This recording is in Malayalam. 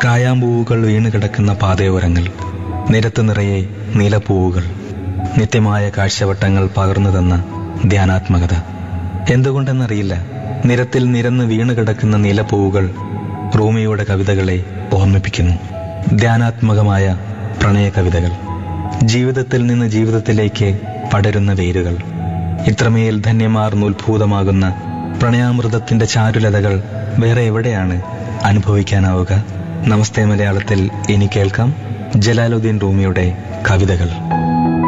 കായാമ്പൂവുകൾ വീണ് കിടക്കുന്ന പാതയോരങ്ങൾ നിരത്ത് നിറയെ നീലപ്പൂവുകൾ നിത്യമായ കാഴ്ചവട്ടങ്ങൾ പകർന്നു തന്ന ധ്യാനാത്മകത എന്തുകൊണ്ടെന്നറിയില്ല നിരത്തിൽ നിരന്ന് വീണ് കിടക്കുന്ന നീലപ്പൂവുകൾ റൂമിയുടെ കവിതകളെ ഓർമ്മിപ്പിക്കുന്നു ധ്യാനാത്മകമായ പ്രണയ കവിതകൾ ജീവിതത്തിൽ നിന്ന് ജീവിതത്തിലേക്ക് പടരുന്ന വേരുകൾ ഇത്രമേൽ ധന്യമാർന്നുത്ഭൂതമാകുന്ന പ്രണയാമൃതത്തിന്റെ ചാരുലതകൾ വേറെ എവിടെയാണ് അനുഭവിക്കാനാവുക നമസ്തേ മലയാളത്തിൽ ഇനി കേൾക്കാം ജലാലുദ്ദീൻ റൂമിയുടെ കവിതകൾ